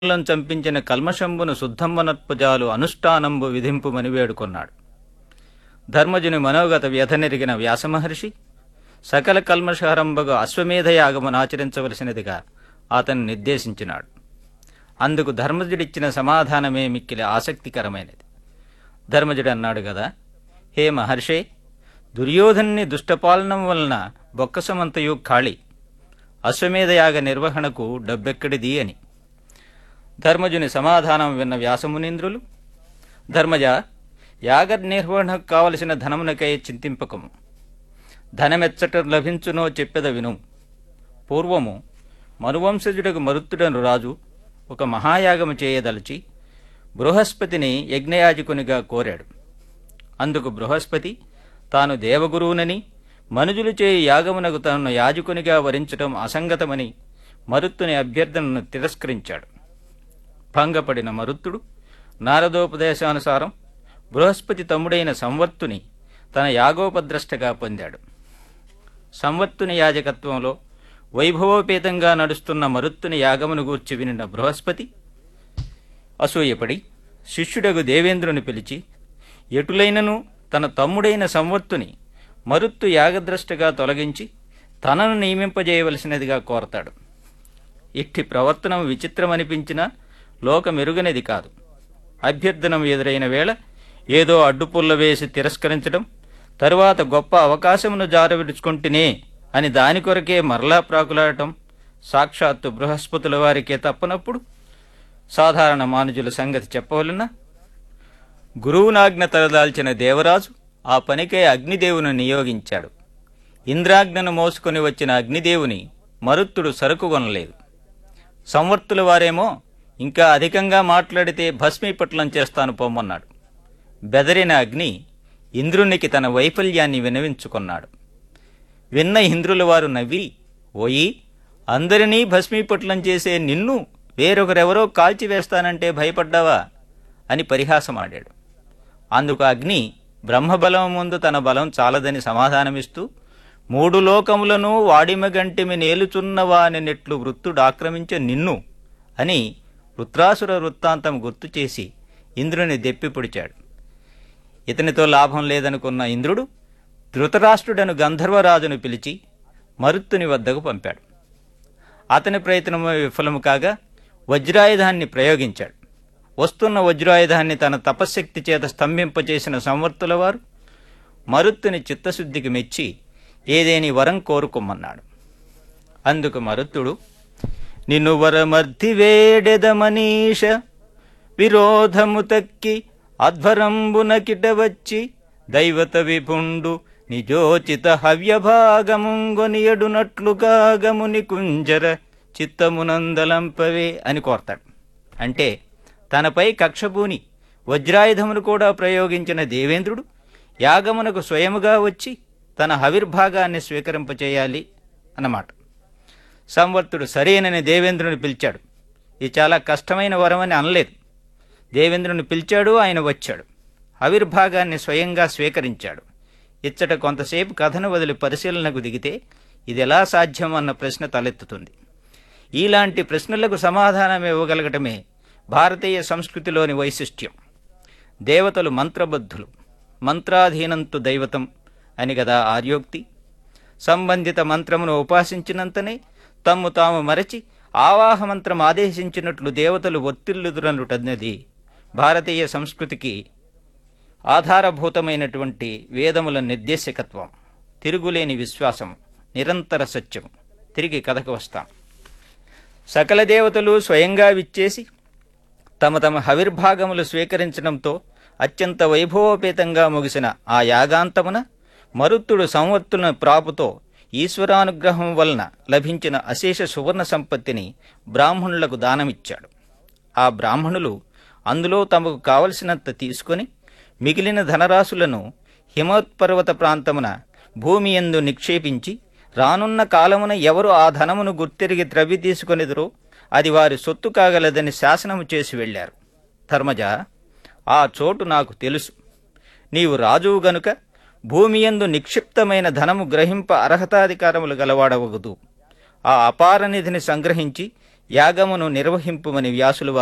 లను చంపించిన కల్మషంబును శుద్ధమ్మనత్పుజాలు అనుష్ఠానంబు విధింపుమని వేడుకొన్నాడు ధర్మజుని మనోగత వ్యధనెరిగిన వ్యాసమహర్షి సకల కల్మషహరంబగు అశ్వమేధయాగమును ఆచరించవలసినదిగా అతను నిర్దేశించినాడు అందుకు ధర్మజుడిచ్చిన సమాధానమే మిక్కిలి ఆసక్తికరమైనది ధర్మజుడు అన్నాడు గదా హే మహర్షే దుర్యోధన్ని దుష్టపాలనం వలన బొక్కసమంతయు ఖాళీ అశ్వమేధయాగ నిర్వహణకు డబ్బెక్కడిది అని ధర్మజుని సమాధానం విన్న వ్యాసమునీంద్రులు ధర్మజ యాగ నిర్వహణకు కావలసిన ధనమునకై చింతింపకము ధనమెచ్చట లభించునో చెప్పెద విను పూర్వము మనువంశజుడకు మరుత్తుడను రాజు ఒక మహాయాగము చేయదలచి బృహస్పతిని యజ్ఞయాజకునిగా కోరాడు అందుకు బృహస్పతి తాను దేవగురువునని మనుజులు చేయి యాగమునకు తనను యాజకునిగా వరించటం అసంగతమని మరుత్తుని అభ్యర్థనను తిరస్కరించాడు భంగపడిన మరుత్తుడు నారదోపదేశానుసారం బృహస్పతి తమ్ముడైన సంవర్తుని తన యాగోపద్రష్టగా పొందాడు సంవర్తుని యాజకత్వంలో వైభవోపేతంగా నడుస్తున్న మరుత్తుని యాగమును గూర్చి వినిన బృహస్పతి అసూయపడి శిష్యుడగు దేవేంద్రుని పిలిచి ఎటులైనను తన తమ్ముడైన సంవర్తుని మరుత్తు యాగద్రష్టగా తొలగించి తనను నియమింపజేయవలసినదిగా కోరతాడు ఇట్టి ప్రవర్తనం విచిత్రమనిపించినా లోకమెరుగనిది కాదు అభ్యర్థనం ఎదురైన వేళ ఏదో అడ్డుపుల్ల వేసి తిరస్కరించడం తరువాత గొప్ప అవకాశమును జారవిడుచుకుంటేనే అని దాని కొరకే మరలా ప్రాకులాడటం సాక్షాత్తు బృహస్పతుల వారికే తప్పనప్పుడు సాధారణ మానుజుల సంగతి చెప్పవలన గురువునాజ్ఞ తలదాల్చిన దేవరాజు ఆ పనికై అగ్నిదేవుని నియోగించాడు ఇంద్రాజ్ఞను మోసుకొని వచ్చిన అగ్నిదేవుని మరుత్తుడు సరుకు కొనలేదు సంవర్తుల వారేమో ఇంకా అధికంగా మాట్లాడితే భస్మీపట్లం చేస్తాను పొమ్మన్నాడు బెదరిన అగ్ని ఇంద్రునికి తన వైఫల్యాన్ని వినవించుకున్నాడు విన్న ఇంద్రుల వారు నవ్వి ఓయి అందరినీ భస్మీపట్లం చేసే నిన్ను వేరొకరెవరో కాల్చివేస్తానంటే భయపడ్డావా అని పరిహాసమాడాడు అందుకు అగ్ని బ్రహ్మబలం ముందు తన బలం చాలదని సమాధానమిస్తూ మూడు లోకములను వాడిమ గంటిమి నేలుచున్నవాని నెట్లు వృత్తుడు ఆక్రమించే నిన్ను అని వృత్రాసుర వృత్తాంతం గుర్తు చేసి ఇంద్రుని దెప్పిపుడిచాడు ఇతనితో లాభం లేదనుకున్న ఇంద్రుడు ధృతరాష్ట్రుడను గంధర్వరాజును పిలిచి మరుత్తుని వద్దకు పంపాడు అతని ప్రయత్నము విఫలము కాగా వజ్రాయుధాన్ని ప్రయోగించాడు వస్తున్న వజ్రాయుధాన్ని తన తపశ్శక్తి చేత స్తంభింపచేసిన సంవర్తుల వారు మరుత్తుని చిత్తశుద్ధికి మెచ్చి ఏదేని వరం కోరుకోమన్నాడు అందుకు మరుత్తుడు నిన్ను వరమర్ధి వేడెదమనీష విరోధము తక్కి అధ్వరంబున కిటవచ్చి దైవత విపుండు నిజోచిత హవ్యభాగముంగొనియడునట్లుగా గముని కుంజర చిత్తమునందలంపవే అని కోరతాడు అంటే తనపై కక్షభూని వజ్రాయుధమును కూడా ప్రయోగించిన దేవేంద్రుడు యాగమునకు స్వయముగా వచ్చి తన హవిర్భాగాన్ని స్వీకరింపచేయాలి అన్నమాట సంవర్తుడు సరేనని దేవేంద్రుని పిలిచాడు ఇది చాలా కష్టమైన వరమని అనలేదు దేవేంద్రుని పిలిచాడు ఆయన వచ్చాడు ఆవిర్భాగాన్ని స్వయంగా స్వీకరించాడు ఇచ్చట కొంతసేపు కథను వదిలి పరిశీలనకు దిగితే ఇది ఎలా సాధ్యం అన్న ప్రశ్న తలెత్తుతుంది ఇలాంటి ప్రశ్నలకు సమాధానం ఇవ్వగలగటమే భారతీయ సంస్కృతిలోని వైశిష్ట్యం దేవతలు మంత్రబద్ధులు మంత్రాధీనంతు దైవతం అని గదా ఆర్యోక్తి సంబంధిత మంత్రమును ఉపాసించినంతనే తమ్ము తాము మరచి ఆవాహ మంత్రం ఆదేశించినట్లు దేవతలు ఒత్తిళ్లుదురనుటన్నది భారతీయ సంస్కృతికి ఆధారభూతమైనటువంటి వేదముల నిర్దేశకత్వం తిరుగులేని విశ్వాసం నిరంతర సత్యం తిరిగి కథకు వస్తాం సకల దేవతలు స్వయంగా విచ్చేసి తమ తమ హవిర్భాగములు స్వీకరించడంతో అత్యంత వైభవోపేతంగా ముగిసిన ఆ యాగాంతమున మరుత్తుడు సంవర్తుల ప్రాపుతో ఈశ్వరానుగ్రహం వలన లభించిన అశేష సువర్ణ సంపత్తిని బ్రాహ్మణులకు దానమిచ్చాడు ఆ బ్రాహ్మణులు అందులో తమకు కావలసినంత తీసుకొని మిగిలిన ధనరాశులను హిమోత్పర్వత ప్రాంతమున భూమి ఎందు నిక్షేపించి రానున్న కాలమున ఎవరు ఆ ధనమును గుర్తిరిగి త్రవ్వి తీసుకొనిదురో అది వారి సొత్తు కాగలదని శాసనము చేసి వెళ్ళారు ధర్మజ ఆ చోటు నాకు తెలుసు నీవు రాజువు గనుక భూమి యందు నిక్షిప్తమైన ధనము గ్రహింప అర్హతాధికారములు గలవాడవగదు ఆ అపార నిధిని సంగ్రహించి యాగమును నిర్వహింపుమని వ్యాసులు వారు